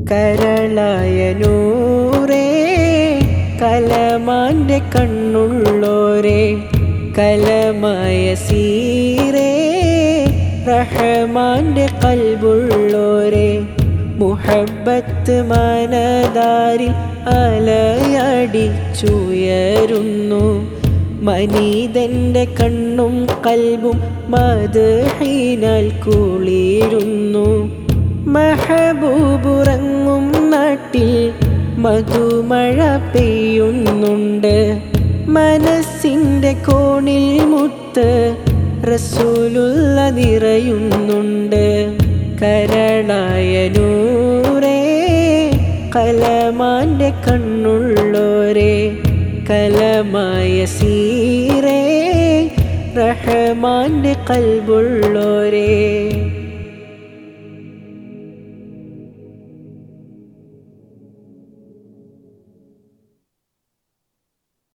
കരളായ നൂറേ കലമാന്റെ കണ്ണുള്ളോരേ കലമായ സീരേ റഹ്മാന്റെ കൽബുള്ളോരേ മുഹബത്ത് മനതാരിൽ അലയടിച്ചുയരുന്നു മനീതന്റെ കണ്ണും കൽബും മധുഹിനാൽ കുളിരുന്നു മഹബൂബുറങ്ങും നാട്ടിൽ മധുമഴ പെയ്യുന്നുണ്ട് മനസ്സിൻ്റെ കോണിൽ മുത്ത് റസൂലുള്ള നിറയുന്നുണ്ട് കരളായ നൂറേ കലമാന്റെ കണ്ണുള്ളോരേ കലമായ സീരേ റഹ്മാന്റെ കൽബുള്ളോരേ